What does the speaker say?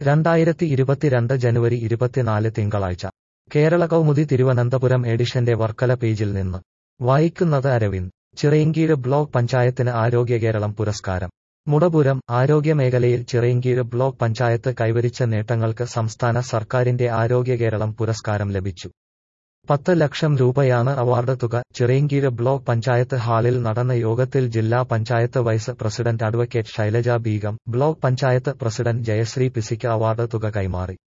രണ്ടായിരത്തി ഇരുപത്തിരണ്ട് ജനുവരി ഇരുപത്തിനാല് തിങ്കളാഴ്ച കേരള കൗമുദി തിരുവനന്തപുരം എഡിഷന്റെ വർക്കല പേജിൽ നിന്ന് വായിക്കുന്നത് അരവിന്ദ് ചിറയൻകീഴ് ബ്ലോക്ക് പഞ്ചായത്തിന് ആരോഗ്യ കേരളം പുരസ്കാരം മുടപുരം ആരോഗ്യമേഖലയിൽ ചിറയൻകീഴ് ബ്ലോക്ക് പഞ്ചായത്ത് കൈവരിച്ച നേട്ടങ്ങൾക്ക് സംസ്ഥാന സർക്കാരിന്റെ ആരോഗ്യ കേരളം പുരസ്കാരം ലഭിച്ചു പത്ത് ലക്ഷം രൂപയാണ് അവാർഡ് തുക ചിറയൻകീഴ് ബ്ലോക്ക് പഞ്ചായത്ത് ഹാളിൽ നടന്ന യോഗത്തിൽ ജില്ലാ panchayat vice president advocate Shailaja Beegum block panchayat president Jayasree പിസിക്ക് അവാർഡ് തുക കൈമാറി